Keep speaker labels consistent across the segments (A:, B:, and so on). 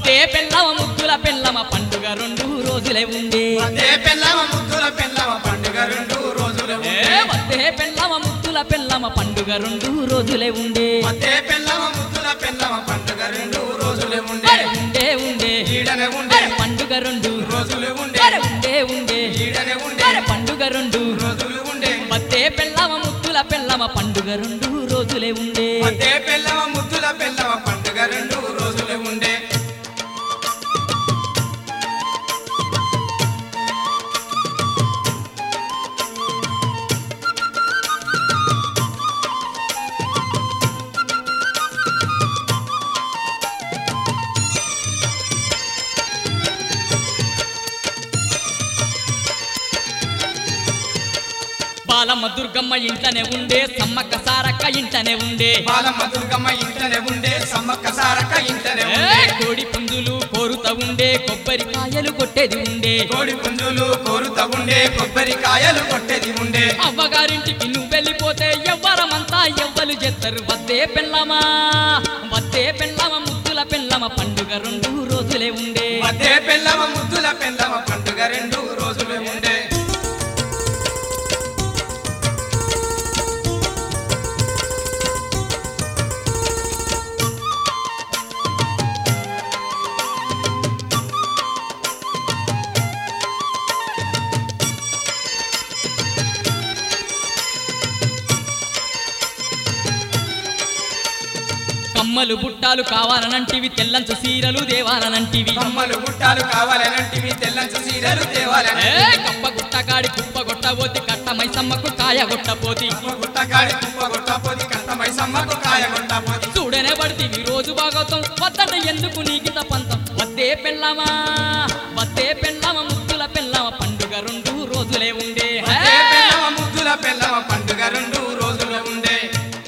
A: వద్దే పెళ్ళమ ముద్దుల పెళ్ళమ పండుగ రెండు రోజులే ఉండే
B: అదే పెళ్ళవ ముద్దుల పెళ్ళవ పండుగ రెండు రోజులు
A: ఏ వద్దే పెళ్ళమ ముద్దుల పెళ్ళమ పండుగ రెండు రోజులే ఉండే
B: అదే పెళ్ళవ ముద్దుల పెళ్ళవ పండుగ రెండు రోజులు ఉండే
A: అరే ఉండే ఉండే
B: ఈడనే ఉండే
A: అరే పండుగ రెండు
B: రోజులు ఉండే
A: అరే ఉండే ఉండే
B: ఈడనే ఉండే
A: అరే పండుగ రెండు
B: రోజులు ఉండే
A: వద్దే పెళ్ళమ ముద్దుల పెళ్ళమ పండుగ రెండు రోజులే ఉండే
B: అదే పెళ్ళవ ముద్దుల పెళ్ళవ పండుగ రెండు రోజులు ఉండే
A: బాలమ్మ దుర్గమ్మ ఇంట్లోనే ఉండే సమ్మక్క సారక్క ఇంట్లోనే ఉండే
B: బాలమ్మ దుర్గమ్మ ఇంటనే ఉండే సమ్మక్క సారక్క ఇంటనే
A: ఏ
B: ఉండే
A: కోడి పుంజులు కోరుతా ఉండే కొబ్బరికాయలు కొట్టేది ఉండే
B: కోడి పుంజులు కోరుతా ఉండే కొబ్బరికాయలు కొట్టేది ఉండే
A: అవ్వగారింటికి నువ్వు వెళ్ళిపోతే ఎవ్వరమంతా ఎవ్వరు చేస్తారు వద్దే పెళ్ళమా వద్దే పెళ్ళమ ముద్దుల పెళ్ళమ పండుగ రెండు రోజులే ఉండే
B: అదే పెళ్ళవ ముద్దుల పెళ్ళవ పండుగ రెండు రోజులు ఉండే
A: కమ్మలు బుట్టాలు కావాలనంటివి తెల్లంచు సీరలు దేవాలనంటివి
B: కమ్మలు గుట్టాలు కావాలనంటివి తెల్లంచు సీరలు
A: ఏ
B: తేవాలని
A: కప్ప గుట్టగాడి కుప్ప కొట్టబోతి కట్ట మైసమ్మకు కాయ కొట్టపోతి
B: గుట్టకాడి కుప్ప కొట్టపోతి కట్టమై సమ్మకు కాయ కొట్టపోతి
A: చూడనే పడితివి రోజు భాగవతం వద్దట ఎందుకు నీకిత పంతం వద్దే పెళ్ళమా వద్దే పెళ్ళమ ముద్దుల పెళ్ళమ పండుగ రెండు రోజులే ఉండే హే!
B: అదే పెళ్ళవ ముద్దుల పెళ్ళవ పండుగ రెండు రోజులు ఉండే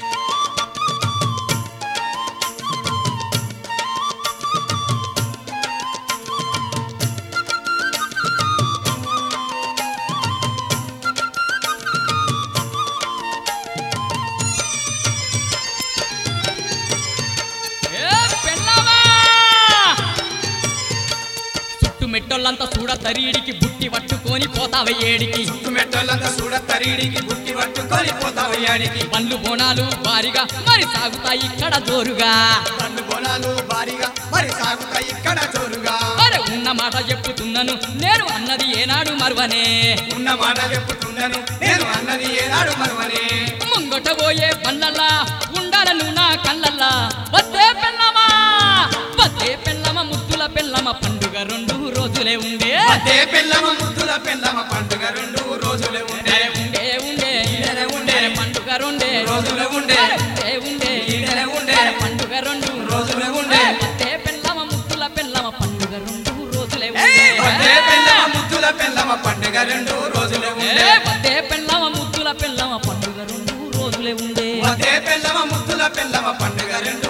A: ఏ పెళ్ళమా చుట్టు మెట్టోళ్ళంతా చూడ తరీడికి బుట్టి పట్టుకొని పోతావ ఏడికి
B: మెట్టోళ్ళంతా చూడ తరీడికి గుట్టి పట్టుకొని పోతావు యాడికి
A: పండ్లు బోనాలు భారీగా మరి సాగుతాయి ఇక్కడ జోరుగా
B: పండు బోనాలు భారీగా మరి సాగుతాయి ఇక్కడ జోరుగా
A: అరే ఉన్న మాట చెప్పుతున్నాను నేను అన్నది ఏనాడు మరువనే
B: ఉన్న మాట చెప్పుతున్నాను నేను అన్నది ఏనాడు మరువనే
A: ముంగట పోయే పళ్ళల్లా ఉండాలను నా కళ్ళల్లా వద్దే పెళ్ళమా వద్దే పెళ్ళమ ముద్దుల పెళ్ళమ పండుగ రెండు రోజులే ఉండే
B: అదే పెళ్ళమ ముద్దుల పెళ్ళమ పండుగ రెండు రోజులు ఉండే
A: అరే ఉండే ఉండే
B: ఈడనే ఉండే.
A: అరే పండుగ రెండే
B: రోజులు ఉండే.
A: అరే ఉండే ఉండే
B: ఈడనే ఉండే.
A: అరే పండుగ రెండు
B: రోజులు ఉండే.
A: వద్దే పెళ్ళమ ముద్దుల పెళ్ళమ పండుగ రెండు రోజులే
B: అదే
A: ఉండే
B: పెళ్ళమ ముద్దుల పెళ్ళమ పండుగ రెండు రోజులు
A: ఏ
B: ఉండే
A: వద్దే పెళ్ళమ ముద్దుల పెళ్ళమ పండుగ రెండు రోజులే ఉండే
B: అదే పెళ్ళమ ముద్దుల పెళ్ళమ పండుగ రెండు